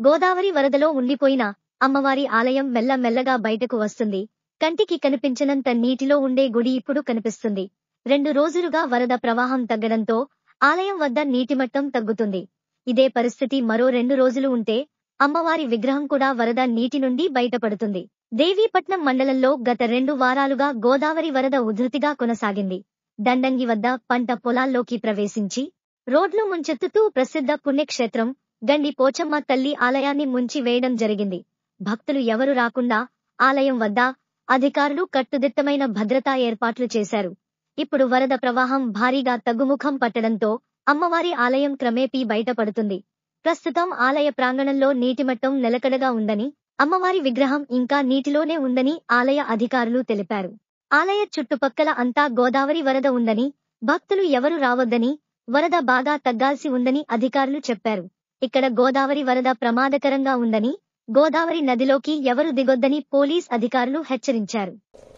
గోదావరి వరదలో ఉండిపోయిన అమ్మవారి ఆలయం మెల్లమెల్లగా బయటకు వస్తుంది కంటికి కనిపించనంత నీటిలో ఉండే గుడి ఇప్పుడు కనిపిస్తుంది రెండు రోజులుగా వరద ప్రవాహం తగ్గడంతో ఆలయం వద్ద నీటిమట్టం తగ్గుతుంది ఇదే పరిస్థితి మరో రెండు రోజులు ఉంటే అమ్మవారి విగ్రహం కూడా వరద నీటి నుండి బయటపడుతుంది దేవీపట్నం మండలంలో గత రెండు వారాలుగా గోదావరి వరద ఉధృతిగా కొనసాగింది దండంగి వద్ద పంట పొలాల్లోకి ప్రవేశించి రోడ్లు ముంచెత్తుతూ ప్రసిద్ధ పుణ్యక్షేత్రం గండి పోచమ్మ తల్లి ఆలయాన్ని ముంచి వేయడం జరిగింది భక్తులు ఎవరు రాకుండా ఆలయం వద్ద అధికారులు కట్టుదిట్టమైన భద్రతా ఏర్పాట్లు చేశారు ఇప్పుడు వరద ప్రవాహం భారీగా తగ్గుముఖం పట్టడంతో అమ్మవారి ఆలయం క్రమేపీ బయటపడుతుంది ప్రస్తుతం ఆలయ ప్రాంగణంలో నీటిమట్టం నిలకడగా ఉందని అమ్మవారి విగ్రహం ఇంకా నీటిలోనే ఉందని ఆలయ అధికారులు తెలిపారు ఆలయ చుట్టుపక్కల అంతా గోదావరి వరద ఉందని భక్తులు ఎవరు రావద్దని వరద బాగా తగ్గాల్సి ఉందని అధికారులు చెప్పారు ఇక్కడ గోదావరి వరద ప్రమాదకరంగా ఉందని గోదావరి నదిలోకి ఎవరు దిగొద్దని పోలీస్ అధికారులు హెచ్చరించారు